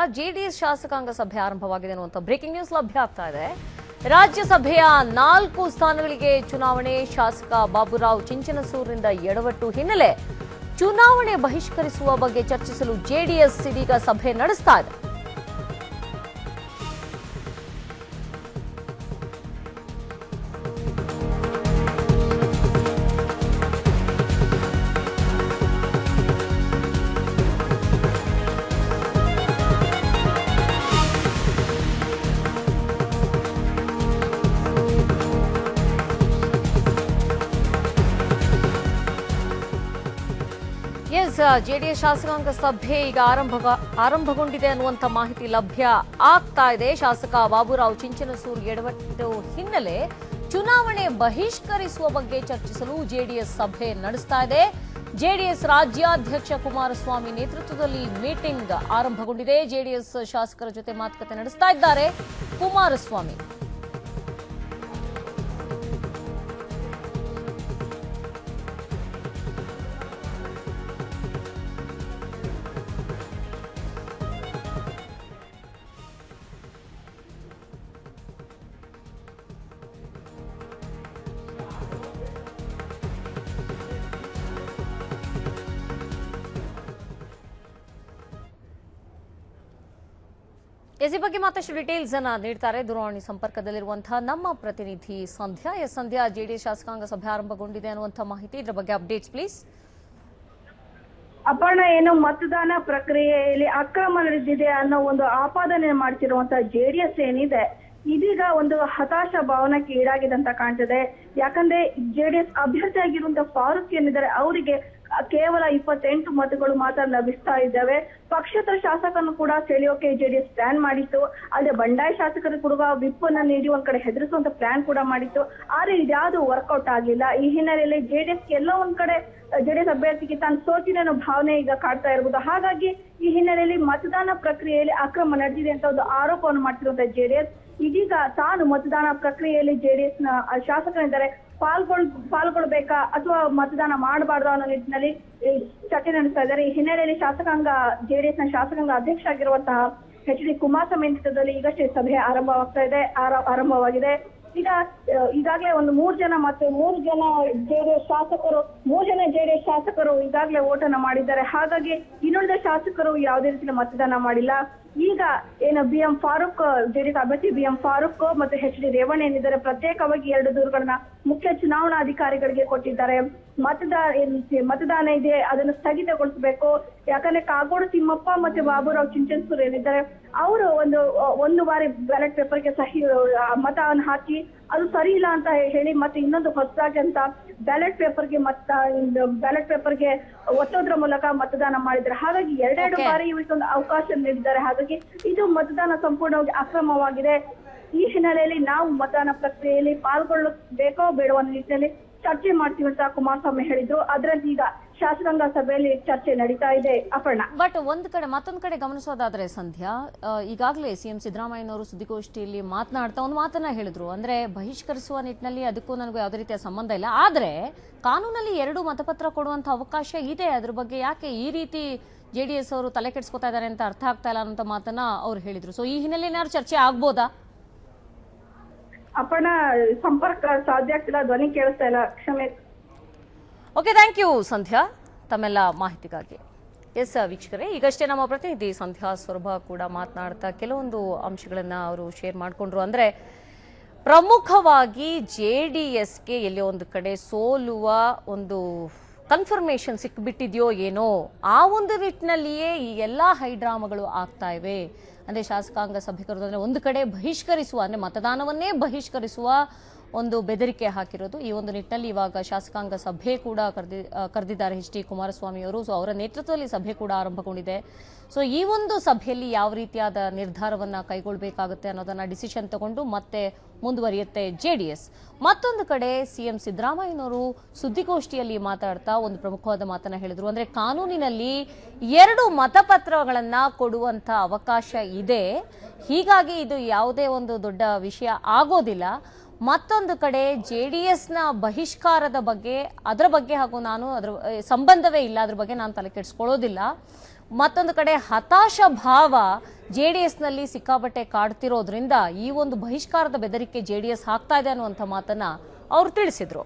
JDS ಶಾಸಕಾಂಗ ಸಭೆ ಆರಂಭವಾಗಿದೆ ಅನ್ನುವಂಥ ಬ್ರೇಕಿಂಗ್ ನ್ಯೂಸ್ ಲಭ್ಯ ಆಗ್ತಾ ಇದೆ ರಾಜ್ಯಸಭೆಯ ನಾಲ್ಕು ಸ್ಥಾನಗಳಿಗೆ ಚುನಾವಣೆ ಶಾಸಕ ಬಾಬುರಾವ್ ಚಿಂಚನಸೂರಿನಿಂದ ಎಡವಟ್ಟು ಹಿನ್ನೆಲೆ ಚುನಾವಣೆ ಬಹಿಷ್ಕರಿಸುವ ಬಗ್ಗೆ ಚರ್ಚಿಸಲು ಜೆಡಿಎಸ್ ಇದೀಗ ಸಭೆ ನಡೆಸ್ತಾ ಇದೆ ಎಸ್ ಜೆಡಿಎಸ್ ಶಾಸಕಾಂಗ ಸಭೆ ಈಗ ಆರಂಭ ಆರಂಭಗೊಂಡಿದೆ ಅನ್ನುವಂಥ ಮಾಹಿತಿ ಲಭ್ಯ ಆಗ್ತಾ ಇದೆ ಶಾಸಕ ಬಾಬುರಾವ್ ಚಿಂಚನಸೂರು ಎಡವಟ್ಟು ಹಿನ್ನೆಲೆ ಚುನಾವಣೆ ಬಹಿಷ್ಕರಿಸುವ ಬಗ್ಗೆ ಚರ್ಚಿಸಲು ಜೆಡಿಎಸ್ ಸಭೆ ನಡೆಸ್ತಾ ಇದೆ ಜೆಡಿಎಸ್ ರಾಜ್ಯಾಧ್ಯಕ್ಷ ಕುಮಾರಸ್ವಾಮಿ ನೇತೃತ್ವದಲ್ಲಿ ಮೀಟಿಂಗ್ ಆರಂಭಗೊಂಡಿದೆ ಜೆಡಿಎಸ್ ಶಾಸಕರ ಜೊತೆ ಮಾತುಕತೆ ನಡೆಸ್ತಾ ಇದ್ದಾರೆ ಕುಮಾರಸ್ವಾಮಿ ಎಸ್ ಈ ಬಗ್ಗೆ ಮತ್ತಷ್ಟು ಡೀಟೇಲ್ಸ್ ಅನ್ನ ನೀಡ್ತಾರೆ ದೂರವಾಣಿ ಸಂಪರ್ಕದಲ್ಲಿರುವಂತಹ ನಮ್ಮ ಪ್ರತಿನಿಧಿ ಸಂಧ್ಯಾ ಎಸ್ ಸಂಧ್ಯಾ ಜೆಡಿಎಸ್ ಶಾಸಕಾಂಗ ಸಭೆ ಆರಂಭಗೊಂಡಿದೆ ಅನ್ನುವಂಥ ಮಾಹಿತಿ ಇದರ ಬಗ್ಗೆ ಅಪ್ಡೇಟ್ಸ್ ಪ್ಲೀಸ್ ಅಪರ್ಣ ಏನು ಮತದಾನ ಪ್ರಕ್ರಿಯೆಯಲ್ಲಿ ಅಕ್ರಮ ನಡೆದಿದೆ ಅನ್ನೋ ಒಂದು ಆಪಾದನೆ ಮಾಡ್ತಿರುವಂತ ಜೆಡಿಎಸ್ ಏನಿದೆ ಇದೀಗ ಒಂದು ಹತಾಶ ಭಾವನಕ್ಕೆ ಈಡಾಗಿದೆ ಅಂತ ಕಾಣ್ತದೆ ಯಾಕಂದ್ರೆ ಜೆಡಿಎಸ್ ಅಭ್ಯರ್ಥಿ ಆಗಿರುವಂತ ಫಾರೂಕ್ ಏನಿದ್ದಾರೆ ಅವರಿಗೆ ಕೇವಲ ಇಪ್ಪತ್ತೆಂಟು ಮತಗಳು ಮಾತ್ರ ಲಭಿಸ್ತಾ ಇದ್ದಾವೆ ಪಕ್ಷದ ಶಾಸಕರನ್ನು ಕೂಡ ಸೆಳೆಯೋಕೆ ಜೆಡಿಎಸ್ ಪ್ಲಾನ್ ಮಾಡಿತ್ತು ಅಲ್ಲದೆ ಬಂಡಾಯ ಶಾಸಕರು ಕೂಡ ವಿಪ್ ಅನ್ನ ನೀಡಿ ಒಂದ್ ಕಡೆ ಹೆದರಿಸುವಂತ ಪ್ಲಾನ್ ಕೂಡ ಮಾಡಿತ್ತು ಆದ್ರೆ ಇದ್ಯಾವುದು ವರ್ಕೌಟ್ ಆಗಿಲ್ಲ ಈ ಹಿನ್ನೆಲೆಯಲ್ಲಿ ಜೆಡಿಎಸ್ ಎಲ್ಲೋ ಒಂದ್ ಕಡೆ ಜೆಡಿಎಸ್ ಅಭ್ಯರ್ಥಿಗೆ ತಾನು ಸೋತಿನ ಅನ್ನೋ ಭಾವನೆ ಈಗ ಕಾಡ್ತಾ ಇರ್ಬೋದು ಹಾಗಾಗಿ ಈ ಹಿನ್ನೆಲೆಯಲ್ಲಿ ಮತದಾನ ಪ್ರಕ್ರಿಯೆಯಲ್ಲಿ ಅಕ್ರಮ ನಡೆದಿದೆ ಅಂತ ಒಂದು ಆರೋಪವನ್ನು ಮಾಡ್ತಿರುವಂತ ಜೆಡಿಎಸ್ ಇದೀಗ ತಾನು ಮತದಾನ ಪ್ರಕ್ರಿಯೆಯಲ್ಲಿ ಜೆಡಿಎಸ್ ನ ಶಾಸಕರಿದ್ದಾರೆ ಪಾಲ್ಗೊಳ್ ಪಾಲ್ಗೊಳ್ಬೇಕಾ ಅಥವಾ ಮತದಾನ ಮಾಡಬಾರ್ದು ಅನ್ನೋ ನಿಟ್ಟಿನಲ್ಲಿ ಈ ಚರ್ಚೆ ನಡೆಸ್ತಾ ಇದ್ದಾರೆ ಈ ಹಿನ್ನೆಲೆಯಲ್ಲಿ ಶಾಸಕಾಂಗ ಜೆಡಿಎಸ್ ನ ಶಾಸಕಾಂಗ ಅಧ್ಯಕ್ಷ ಆಗಿರುವಂತಹ ಎಚ್ ಡಿ ಕುಮಾರಸ್ವಾಮಿ ನೇತೃತ್ವದಲ್ಲಿ ಈಗಷ್ಟೇ ಸಭೆ ಆರಂಭವಾಗ್ತಾ ಇದೆ ಆರ- ಆರಂಭವಾಗಿದೆ ಈಗ ಆ, ಈಗಾಗಲೇ ಒಂದು ಮೂರ್ ಜನ ಮತ್ತು ಮೂರು ಜನ ಜೆಡಿಎಸ್ ಶಾಸಕರು ಮೂರು ಜನ ಜೆಡಿಎಸ್ ಶಾಸಕರು ಈಗಾಗಲೇ ಓಟನ್ನ ಮಾಡಿದ್ದಾರೆ ಹಾಗಾಗಿ ಇನ್ನುಳಿದ ಶಾಸಕರು ಯಾವುದೇ ರೀತಿಯ ಮತದಾನ ಮಾಡಿಲ್ಲ ಈಗ ಏನು ಬಿ ಎಂ ಫಾರೂಕ್ ಜೆಡಿಎಸ್ ಅಭ್ಯರ್ಥಿ ಬಿ ಎಂ ಫಾರೂಕ್ ಮತ್ತು ಎಚ್ ಡಿ ರೇವಣ್ಣ ಏನಿದ್ದಾರೆ ಪ್ರತ್ಯೇಕವಾಗಿ ಎರಡು ದೂರುಗಳನ್ನ ಮುಖ್ಯ ಚುನಾವಣಾಧಿಕಾರಿಗಳಿಗೆ ಕೊಟ್ಟಿದ್ದಾರೆ ಮತದಾನ ಏನ್ ಮತದಾನ ಇದೆ ಅದನ್ನು ಸ್ಥಗಿತಗೊಳಿಸಬೇಕು ಯಾಕಂದ್ರೆ ಕಾಗೋಡು ತಿಮ್ಮಪ್ಪ ಮತ್ತೆ ಬಾಬುರಾವ್ ಚಿಂಚನ್ಸೂರ್ ಏನಿದ್ದಾರೆ ಅವರು ಒಂದು ಒಂದು ಬಾರಿ ಬ್ಯಾಲೆಟ್ ಪೇಪರ್ಗೆ ಸಹಿ ಆ, ಮತವನ್ನು ಹಾಕಿ ಅದು ಸರಿ ಇಲ್ಲ ಅಂತ ಹೇಳಿ ಮತ್ತೆ ಇನ್ನೊಂದು ಹೊಸದಾಗಿ ಅಂತ ಬ್ಯಾಲೆಟ್ ಪೇಪರ್ಗೆ ಮತ ಬ್ಯಾಲೆಟ್ ಪೇಪರ್ಗೆ ಒತ್ತೋದ್ರ ಮೂಲಕ ಮತದಾನ ಮಾಡಿದ್ದಾರೆ ಹಾಗಾಗಿ ಎರಡೆರಡು Okay. ಬಾರಿ ಇವರಿಗೆ ಒಂದು ಅವಕಾಶ ನೀಡಿದ್ದಾರೆ ಹಾಗಾಗಿ ಇದು ಮತದಾನ ಸಂಪೂರ್ಣವಾಗಿ ಅಕ್ರಮವಾಗಿದೆ ಈ ಹಿನ್ನೆಲೆಯಲ್ಲಿ ನಾವು ಮತದಾನ ಪ್ರಕ್ರಿಯೆಯಲ್ಲಿ ಪಾಲ್ಗೊಳ್ಳಬೇಕೋ ಬೇಡೋ ಅನ್ನೋ ನಿಟ್ಟಿನಲ್ಲಿ ಚರ್ಚೆ ಮಾಡ್ತೀವಿ ಅಂತ ಕುಮಾರಸ್ವಾಮಿ ಹೇಳಿದ್ರು ಅದರಲ್ಲಿ ಈಗ ಶಾಸಕಾಂಗ ಸಭೆಯಲ್ಲಿ ಚರ್ಚೆ ನಡೀತಾ ಇದೆ ಅಪರ್ಣ ಬಟ್ ಒಂದ್ ಕಡೆ ಮತ್ತೊಂದ್ ಕಡೆ ಗಮನಿಸೋದಾದ್ರೆ ಸಂಧ್ಯಾ ಆ, ಈಗಾಗಲೇ ಸಿಎಂ ಸಿದ್ದರಾಮಯ್ಯನವರು ಸುದ್ದಿಗೋಷ್ಠಿಯಲ್ಲಿ ಮಾತನಾಡ್ತಾ ಒಂದು ಮಾತನ್ನ ಹೇಳಿದ್ರು ಅಂದ್ರೆ ಬಹಿಷ್ಕರಿಸುವ ನಿಟ್ಟಿನಲ್ಲಿ ಅದಕ್ಕೂ ನನಗೂ ಯಾವುದೇ ರೀತಿಯ ಸಂಬಂಧ ಇಲ್ಲ ಆದ್ರೆ ಕಾನೂನಲ್ಲಿ ಎರಡು ಮತಪತ್ರ ಕೊಡುವಂತ ಅವಕಾಶ ಇದೆ ಅದ್ರ ಬಗ್ಗೆ ಯಾಕೆ ಈ ರೀತಿ ಜೆಡಿಎಸ್ ಅವರು ತಲೆ ಕೆಡಿಸ್ಕೊತಾ ಇದ್ದಾರೆ ಅಂತ ಅರ್ಥ ಆಗ್ತಾ ಇಲ್ಲ ಅನ್ನೋ ಮಾತನ್ನ ಅವ್ರು ಹೇಳಿದ್ರು ಸೊ ಈ ಹಿನ್ನೆಲೆಯಲ್ಲಿ ಏನಾದ್ರು ಚರ್ಚೆ ಆಗ್ಬೋದಾ ಅಪರ್ಣ ಸಂಪರ್ಕ ಸಾಧ್ಯ ಆಗ್ತಿಲ್ಲ ಧ್ವನಿ ಕೇಳಿಸ್ತಾ ಇಲ್ಲ ಕ್ಷಮೆ ಓಕೆ ಥ್ಯಾಂಕ್ ಯು ಸಂಧ್ಯಾ ತಮ್ಮೆಲ್ಲ ಮಾಹಿತಿಗಾಗಿ ಎಸ್ ವೀಕ್ಷಕರೇ ಈಗಷ್ಟೇ ನಮ್ಮ ಪ್ರತಿನಿಧಿ ಸಂಧ್ಯಾ ಸ್ವರಭ ಕೂಡ ಮಾತನಾಡ್ತಾ ಕೆಲವೊಂದು ಅಂಶಗಳನ್ನ ಅವರು ಶೇರ್ ಮಾಡಿಕೊಂಡ್ರು ಅಂದ್ರೆ ಪ್ರಮುಖವಾಗಿ ಜೆ ಡಿ ಎಸ್ಗೆ ಎಲ್ಲಿ ಒಂದು ಕಡೆ ಸೋಲುವ ಒಂದು ಕನ್ಫರ್ಮೇಷನ್ ಸಿಕ್ಬಿಟ್ಟಿದೆಯೋ ಏನೋ ಆ ಒಂದು ನಿಟ್ಟಿನಲ್ಲಿಯೇ ಈ ಎಲ್ಲ ಹೈಡ್ರಾಮಗಳು ಆಗ್ತಾ ಇವೆ ಅಂದ್ರೆ ಶಾಸಕಾಂಗ ಸಭೆ ಕರೆದು ಒಂದು ಕಡೆ ಬಹಿಷ್ಕರಿಸುವ ಅಂದ್ರೆ ಮತದಾನವನ್ನೇ ಬಹಿಷ್ಕರಿಸುವ ಒಂದು ಬೆದರಿಕೆ ಹಾಕಿರೋದು ಈ ಒಂದು ನಿಟ್ಟಿನಲ್ಲಿ ಇವಾಗ ಶಾಸಕಾಂಗ ಸಭೆ ಕೂಡ ಕರೆದಿ ಆ, ಕರೆದಿದ್ದಾರೆ ಎಚ್ ಡಿ ಕುಮಾರಸ್ವಾಮಿ ಅವರು ಸೊ ಅವರ ನೇತೃತ್ವದಲ್ಲಿ ಸಭೆ ಕೂಡ ಆರಂಭಗೊಂಡಿದೆ ಸೊ ಈ ಒಂದು ಸಭೆಯಲ್ಲಿ ಯಾವ ರೀತಿಯಾದ ನಿರ್ಧಾರವನ್ನ ಕೈಗೊಳ್ಳಬೇಕಾಗುತ್ತೆ ಅನ್ನೋದನ್ನ ಡಿಸಿಷನ್ ತಗೊಂಡು ಮತ್ತೆ ಮುಂದುವರಿಯುತ್ತೆ ಜೆಡಿಎಸ್ ಮತ್ತೊಂದು ಕಡೆ ಸಿಎಂ ಸಿದ್ದರಾಮಯ್ಯನವರು ಸುದ್ದಿಗೋಷ್ಠಿಯಲ್ಲಿ ಮಾತಾಡ್ತಾ ಒಂದು ಪ್ರಮುಖವಾದ ಮಾತನ್ನ ಹೇಳಿದ್ರು ಅಂದ್ರೆ ಕಾನೂನಿನಲ್ಲಿ ಎರಡು ಮತಪತ್ರಗಳನ್ನ ಕೊಡುವಂತ ಅವಕಾಶ ಇದೆ ಹೀಗಾಗಿ ಇದು ಯಾವುದೇ ಒಂದು ದೊಡ್ಡ ವಿಷಯ ಆಗೋದಿಲ್ಲ ಮತ್ತೊಂದು ಕಡೆ ಜೆ ಡಿ ಎಸ್ನ ಬಹಿಷ್ಕಾರದ ಬಗ್ಗೆ ಅದರ ಬಗ್ಗೆ ಹಾಗೂ ನಾನು ಅದರ ಏ, ಸಂಬಂಧವೇ ಇಲ್ಲ ಅದ್ರ ಬಗ್ಗೆ ನಾನು ತಲೆ ಕೆಡಿಸ್ಕೊಳ್ಳೋದಿಲ್ಲ ಮತ್ತೊಂದು ಕಡೆ ಹತಾಶ ಭಾವ ಜೆ ಡಿ ಎಸ್ನಲ್ಲಿ ಸಿಕ್ಕಾಪಟ್ಟೆ ಕಾಡ್ತಿರೋದ್ರಿಂದ ಈ ಒಂದು ಬಹಿಷ್ಕಾರದ ಬೆದರಿಕೆ ಜೆ ಡಿ ಎಸ್ ಹಾಕ್ತಾ ಇದೆ ಅನ್ನುವಂಥ ಮಾತನ್ನ ಅವರು ತಿಳಿಸಿದ್ರು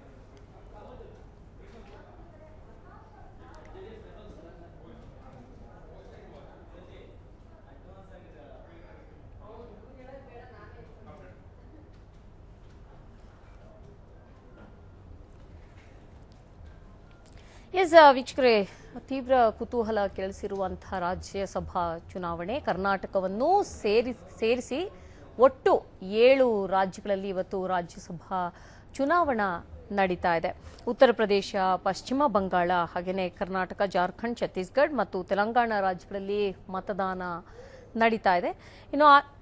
ಎಸ್ ವೀಕ್ಷಕರೇ ತೀವ್ರ ಕುತೂಹಲ ಕೆಳಿಸಿರುವಂತಹ ರಾಜ್ಯಸಭಾ ಚುನಾವಣೆ ಕರ್ನಾಟಕವನ್ನು ಸೇರಿ ಸೇರಿಸಿ ಒಟ್ಟು ಏಳು ರಾಜ್ಯಗಳಲ್ಲಿ ಇವತ್ತು ರಾಜ್ಯಸಭಾ ಚುನಾವಣಾ ನಡೀತಾ ಇದೆ ಉತ್ತರ ಪ್ರದೇಶ ಪಶ್ಚಿಮ ಬಂಗಾಳ ಹಾಗೆಯೇ ಕರ್ನಾಟಕ ಜಾರ್ಖಂಡ್ ಛತ್ತೀಸ್ಗಢ ಮತ್ತು ತೆಲಂಗಾಣ ರಾಜ್ಯಗಳಲ್ಲಿ ಮತದಾನ ನಡೀತಾ ಇದೆ ಇನ್ನು ಆ-